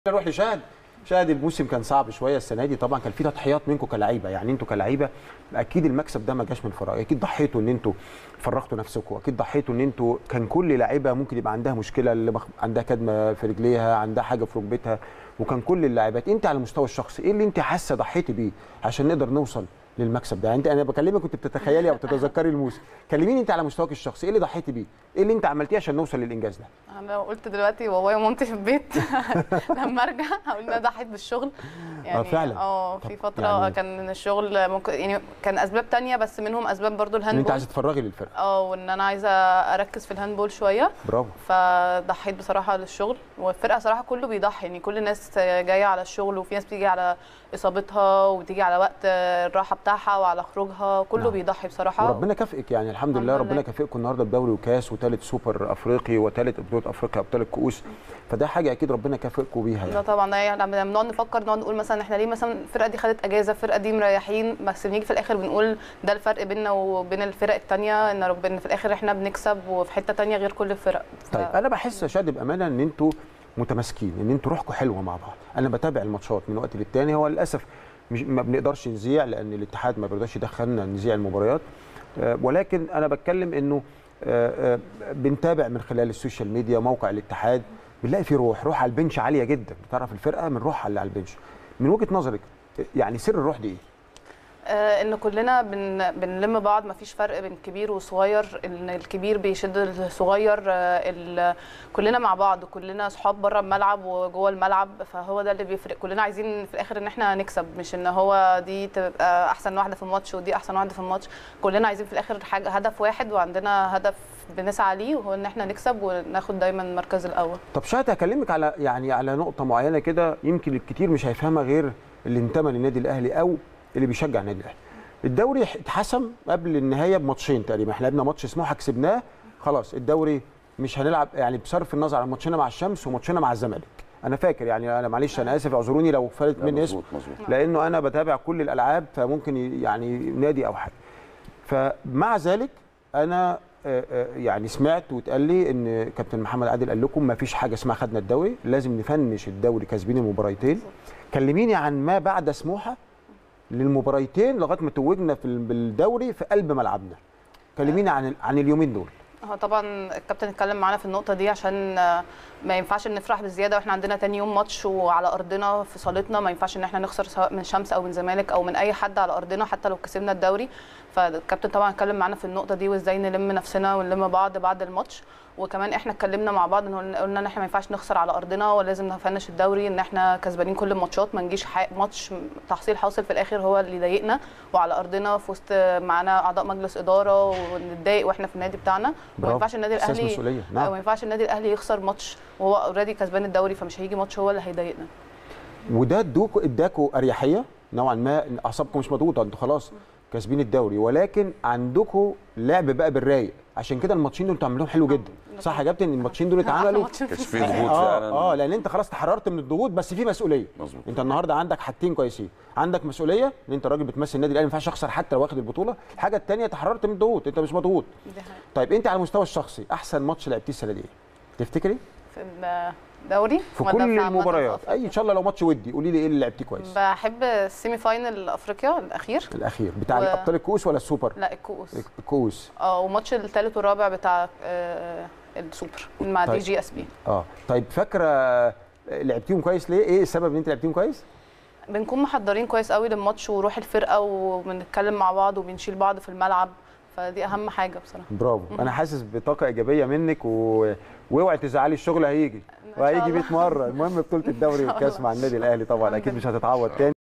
نروح لشاهد شاهد الموسم كان صعب شويه السنه دي طبعا كان في تضحيات منكم كلاعيبه يعني انتوا كلاعيبه اكيد المكسب ده ما جاش من فراغ اكيد ضحيتوا ان انتوا فرغتوا نفسكم اكيد ضحيتوا ان انتوا كان كل لاعيبه ممكن يبقى عندها مشكله اللي مخ- عندها كدمه في رجليها عندها حاجه في ركبتها وكان كل اللاعبات انت على المستوى الشخصي ايه اللي انت حاسه ضحيتي بيه عشان نقدر نوصل للمكسب ده يعني انت انا بكلمك كنت بتتخيلي او تتذكري الموسم كلميني انت على مستواك الشخصي ايه اللي ضحيتي بيه ايه اللي انت عملتيه عشان نوصل للانجاز ده انا قلت دلوقتي بابايا ومامتي في البيت لما ارجع هقول ان انا ضحيت بالشغل يعني فعلا. اه في طب فتره يعني- يعني كان الشغل ممكن يعني كان اسباب تانية بس منهم اسباب برضو ان انت الهاندبول عايزه تتفرغي للفرقه اه وان انا عايزه اركز في الهاندبول شويه برافو فضحيت بصراحه للشغل والفرقه صراحه كله بيضحي يعني كل الناس جايه على الشغل وفي ناس بتيجي على اصابتها وبتيجي على وقت الراحه بتاعها وعلى خروجها كله نعم. بيضحي بصراحه وربنا كافئك يعني الحمد الحمد لله لله. ربنا كافئكم النهارده بدوري وكاس وثالث سوبر افريقي وثالث بطوله افريقيا ابطال الكؤوس فده حاجه اكيد ربنا كافئكم بيها ده يعني طبعا ده يعني لما بنقعد نفكر نقعد نقول مثلا احنا ليه مثلا الفرقه دي خدت اجازه الفرقه دي مريحين بس بنيجي في الاخر بنقول ده الفرق بيننا وبين الفرق التانية ان ربنا في الاخر احنا بنكسب وفي حته تانية غير كل الفرق ف- طيب انا بحس يا شادي بامانه ان انتوا متماسكين ان انتوا روحكم حلوه مع بعض انا بتابع الماتشات من وقت للتاني هو للاسف مش ما بنقدرش نذيع لان الاتحاد ما بيرضاش يدخلنا نذيع المباريات آه، ولكن انا بتكلم انه آه، آه، بنتابع من خلال السوشيال ميديا موقع الاتحاد بنلاقي في روح روح على البنش عاليه جدا بتعرف الفرقه من روحها اللي على البنش من وجهه نظرك يعني سر الروح دي ايه آه، ان كلنا بن بنلم بعض مفيش فرق بين كبير وصغير ان الكبير بيشد الصغير آه، ال- كلنا مع بعض كلنا صحاب بره الملعب وجوه الملعب فهو ده اللي بيفرق كلنا عايزين في الاخر ان احنا نكسب مش ان هو دي تبقى احسن واحده في الماتش ودي احسن واحده في الماتش كلنا عايزين في الاخر حاجه هدف واحد وعندنا هدف بنسعى ليه وهو ان احنا نكسب وناخد دايما المركز الاول طب شاهد هكلمك على يعني على نقطة معينة كده يمكن الكتير مش هيفهمها غير اللي انتمى للنادي الأهلي أو اللي بيشجع النادي الأهلي. الدوري اتحسم قبل النهاية بماتشين تقريبا، احنا لعبنا ماتش سموحة كسبناه خلاص الدوري مش هنلعب يعني بصرف النظر عن ماتشنا مع الشمس وماتشنا مع الزمالك. أنا فاكر يعني أنا معلش أنا آسف اعذروني لو فلت لا، مني اسم مظبوط مظبوط لأنه أنا بتابع كل الألعاب فممكن ي- يعني نادي أو حاجة. فمع ذلك انا آه، آه، يعني سمعت واتقال لي ان كابتن محمد عادل قال لكم ما فيش حاجه اسمها خدنا الدوري لازم نفنش الدوري كاسبين المباريتين كلميني عن ما بعد سموحه للمباريتين لغايه ما توجنا في ال- بالدوري في قلب ملعبنا كلميني عن ال- عن اليومين دول هو طبعا الكابتن اتكلم معانا في النقطه دي عشان آه، ما ينفعش نفرح بزياده واحنا عندنا تاني يوم ماتش وعلى ارضنا في صالتنا ما ينفعش ان احنا نخسر سواء من شمس او من زمالك او من اي حد على ارضنا حتى لو كسبنا الدوري فالكابتن طبعا اتكلم معانا في النقطه دي وازاي نلم نفسنا ونلم بعض بعد الماتش وكمان احنا اتكلمنا مع بعض ان قلنا قلنا ان احنا ما ينفعش نخسر على ارضنا ولازم نفنش الدوري ان احنا كسبانين كل الماتشات ما نجيش ح- ماتش تحصيل حاصل في الاخر هو اللي يضايقنا وعلى ارضنا في وسط معانا اعضاء مجلس اداره ونتضايق واحنا في النادي بتاعنا وما برافو. ينفعش النادي إحساس الاهلي مسؤولية، نعم. نعم. ما ينفعش النادي الاهلي يخسر ماتش وهو اوريدي كسبان الدوري فمش هيجي ماتش هو اللي هيضايقنا وده ادوكوا اداكوا اريحيه نوعا ما إن اعصابكم مش مضغوطه انتوا خلاص كاسبين الدوري ولكن عندكم لعب بقى بالرايق عشان كده الماتشين دول انتوا عاملينهم حلو جدا صح يا كابتن الماتشين دول اتعملوا ماتش في كانش في السنة. ضغوط اه فعلا اه لان انت خلاص تحررت من الضغوط بس في مسؤوليه مظبوط. انت النهارده عندك حاجتين كويسين عندك مسؤوليه ان انت راجل بتمثل النادي الاهلي ما ينفعش اخسر حتى لو واخد البطوله الحاجه الثانيه تحررت من الضغوط انت مش مضغوط دي حقيقة. طيب انت على المستوى الشخصي احسن ماتش لعبتيه السنه دي ايه تفتكري في الدوري في ولا كل عامة في المباريات أفريقيا؟ اي ان شاء الله لو ماتش ودي قولي لي ايه اللي لعبتيه كويس بحب السيمي فاينل افريقيا الاخير الاخير بتاع و- ابطال الكؤوس ولا السوبر لا الكؤوس الكؤوس اه وماتش الثالث والرابع بتاع آه، السوبر مع طيب. دي جي اس بي اه طيب فاكره لعبتيهم كويس ليه ايه السبب ان انت لعبتيهم كويس بنكون محضرين كويس قوي للماتش وروح الفرقه وبنتكلم مع بعض وبنشيل بعض في الملعب فدي اهم حاجه بصراحه برافو انا حاسس بطاقه ايجابيه منك و... واوعي تزعلي الشغل هيجي شاء وهيجي الله. 100 مره المهم بطوله الدوري والكاس مع النادي الاهلي طبعا اكيد مش هتتعوض تاني